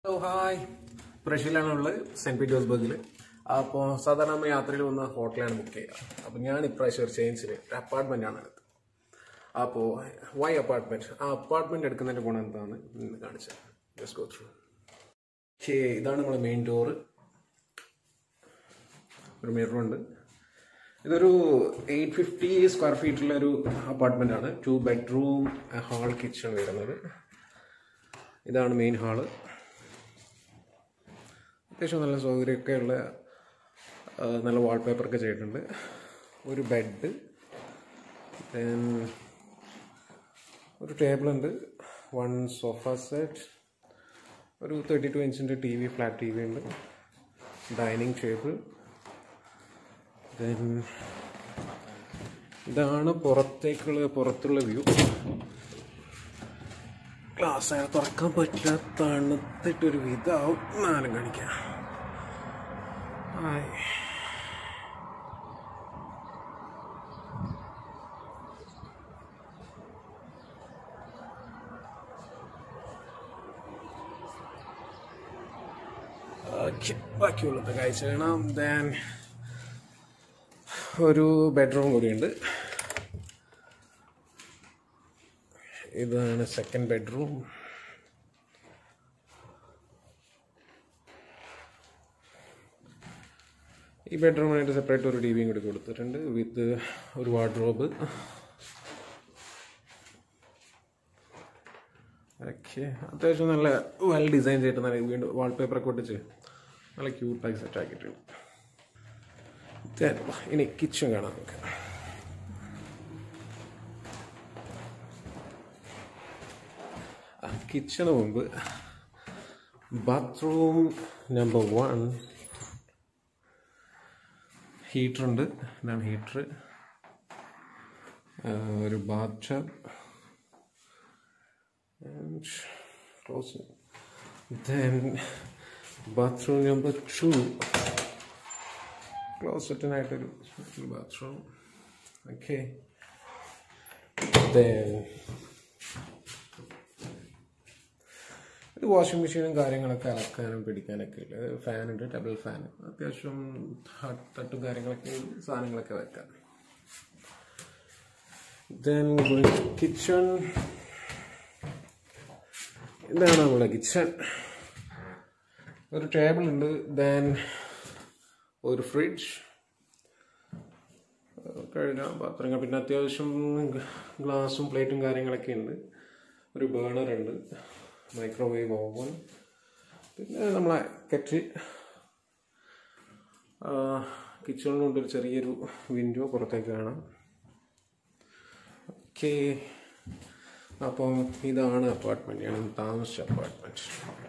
Hello hi പ്രഷ്യയിലാണുള്ളത് saint പീറ്റേഴ്സ്ബർഗിൽ അപ്പോൾ സാധാരണ നമ്മൾ യാത്രയിൽ വന്ന ഹോട്ടലാണ് ബുക്ക് ചെയ്യുക അപ്പോൾ ഞാൻ ഇപ്രാവശ്യം ഒരു ചേഞ്ചിന് ഒരു അപ്പാർട്ട്മെൻ്റ് ആണ് എടുത്തത് അപ്പോൾ വൈ അപ്പാർട്ട്മെൻറ്റ് ആ അപ്പാർട്ട്മെൻറ്റ് എടുക്കുന്നതിൻ്റെ ഗുണം എന്താണ് ഇന്ന് കാണിച്ചത് ജസ്റ്റ് ഗോ ത്രൂ ഓക്കെ ഇതാണ് നമ്മുടെ മെയിൻ ഡോറ് ഒരു മിററുണ്ട് ഇതൊരു എയ്റ്റ് ഫിഫ്റ്റി സ്ക്വയർ ഫീറ്റുള്ള ഒരു അപ്പാർട്ട്മെൻ്റ് ആണ് ടു ബെഡ്റൂം ഹാൾ കിച്ചൺ വരുന്നത് ഇതാണ് മെയിൻ ഹാള് അത്യാവശ്യം നല്ല സൗകര്യമൊക്കെ ഉള്ള ആ, നല്ല വാൾപേപ്പറൊക്കെ ചെയ്തിട്ടുണ്ട് ഒരു ബെഡ് ദെൻ ഒരു ടേബിളുണ്ട് വൺ സോഫ സെറ്റ് ഒരു തേർട്ടി ടു ഇഞ്ചിൻ്റെ T V flat T V ഉണ്ട് ഡൈനിങ് ടേബിൾ ദെൻ ഇതാണ് പുറത്തേക്കുള്ള പുറത്തുള്ള വ്യൂ ഗ്ലാസ് അയാൾ തുറക്കാൻ പറ്റില്ല തണുത്തിട്ടൊരു വിധാവും നാലും കാണിക്കാം ആയ്. ഓക്കെ ബാക്കിയുള്ളത് കാഴ്ച കാണാം ദെൻ ഒരു ബെഡ്റൂം കൂടിയുണ്ട് ഇതാണ് സെക്കൻഡ് ബെഡ്റൂം ഈ ബെഡ്റൂമിനായിട്ട് സെപ്പറേറ്റ് ഒരു ടി വിയും കൂടി കൊടുത്തിട്ടുണ്ട് വിത്ത് ഒരു വാർഡ്രോബ് ഓക്കെ അത്യാവശ്യം നല്ല വെൽ ഡിസൈൻ ചെയ്തിട്ട് നല്ല വീണ്ടും വാൾപേപ്പറൊക്കെ ഒട്ടിച്ച് നല്ല ക്യൂട്ടായി സെറ്റ് ആക്കിയിട്ടുണ്ട് Then, ഇനി കിച്ചൺ കാണാം നമുക്ക് കിച്ചണ് മുമ്പ് ബാത്റൂം നമ്പർ വൺ ഹീറ്ററുണ്ട് ഇതാണ് ഹീറ്റർ ഒരു bath tub close then bathroom number two ക്ലോസറ്റിനായിട്ടൊരു ബാത്റൂം ഓക്കെ ദെൻ ഇത് വാഷിംഗ് മെഷീനും കാര്യങ്ങളൊക്കെ അലക്കാനും പിടിക്കാനൊക്കെ ഉള്ള ഫാനുണ്ട് ഡബിൾ ഫാൻ അത്യാവശ്യം ഹട്ട് തട്ടും കാര്യങ്ങളൊക്കെ ഉണ്ട്. സാധനങ്ങളൊക്കെ വെക്കാം ദെൻ കിച്ചൺ ഇതാണ് നമ്മുടെ കിച്ചൺ ഒരു ടേബിൾ ഉണ്ട് ദെൻ ഒരു ഫ്രിഡ്ജ് കഴുകാൻ പാത്രങ്ങൾ പിന്നെ അത്യാവശ്യം ഗ്ലാസും പ്ലേറ്റും കാര്യങ്ങളൊക്കെ ഉണ്ട് ഒരു ബേണർ ഉണ്ട് മൈക്രോവേവ് ഓവൻ പിന്നെ നമ്മളെ കെറ്റ് കിച്ചണിലുണ്ട് ഒരു ചെറിയൊരു വിൻഡോ പുറത്തേക്ക് കാണാം ഓക്കെ അപ്പം ഇതാണ് അപ്പാർട്ട്മെൻറ്റ് ഞാൻ താമസിച്ച അപ്പാർട്ട്മെൻറ്റ്